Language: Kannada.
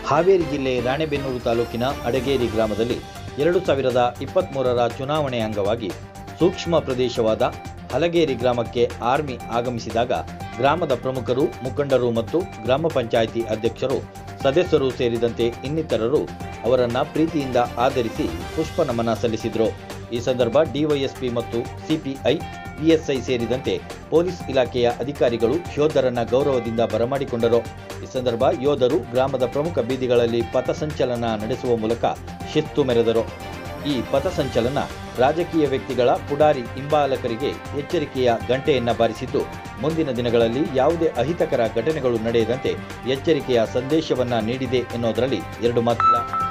ಹಾವೇರಿ ಜಿಲ್ಲೆ ರಾಣೆಬೆನ್ನೂರು ತಾಲೂಕಿನ ಅಡಗೇರಿ ಗ್ರಾಮದಲ್ಲಿ ಎರಡು ಸಾವಿರದ ಇಪ್ಪತ್ತ್ಮೂರರ ಚುನಾವಣೆ ಅಂಗವಾಗಿ ಸೂಕ್ಷ್ಮ ಪ್ರದೇಶವಾದ ಹಲಗೇರಿ ಗ್ರಾಮಕ್ಕೆ ಆರ್ಮಿ ಆಗಮಿಸಿದಾಗ ಗ್ರಾಮದ ಪ್ರಮುಖರು ಮುಖಂಡರು ಮತ್ತು ಗ್ರಾಮ ಪಂಚಾಯಿತಿ ಅಧ್ಯಕ್ಷರು ಸದಸ್ಯರು ಸೇರಿದಂತೆ ಇನ್ನಿತರರು ಅವರನ್ನ ಪ್ರೀತಿಯಿಂದ ಆಧರಿಸಿ ಪುಷ್ಪ ನಮನ ಸಲ್ಲಿಸಿದರು ಈ ಸಂದರ್ಭ ಡಿವೈಎಸ್ಪಿ ಮತ್ತು ಸಿಪಿಐ ಪಿಎಸ್ಐ ಸೇರಿದಂತೆ ಪೊಲೀಸ್ ಇಲಾಖೆಯ ಅಧಿಕಾರಿಗಳು ಯೋಧರನ್ನ ಗೌರವದಿಂದ ಬರಮಾಡಿಕೊಂಡರು ಈ ಸಂದರ್ಭ ಯೋಧರು ಗ್ರಾಮದ ಪ್ರಮುಖ ಬೀದಿಗಳಲ್ಲಿ ಪಥಸಂಚಲನ ನಡೆಸುವ ಮೂಲಕ ಶಿಸ್ತು ಮೆರೆದರು ಈ ಪಥಸಂಚಲನ ರಾಜಕೀಯ ವ್ಯಕ್ತಿಗಳ ಪುಡಾರಿ ಹಿಂಬಾಲಕರಿಗೆ ಎಚ್ಚರಿಕೆಯ ಗಂಟೆಯನ್ನ ಬಾರಿಸಿದ್ದು ಮುಂದಿನ ದಿನಗಳಲ್ಲಿ ಯಾವುದೇ ಅಹಿತಕರ ಘಟನೆಗಳು ನಡೆಯದಂತೆ ಎಚ್ಚರಿಕೆಯ ಸಂದೇಶವನ್ನ ನೀಡಿದೆ ಎನ್ನುವುದರಲ್ಲಿ ಎರಡು ಮಾತಿಲ್ಲ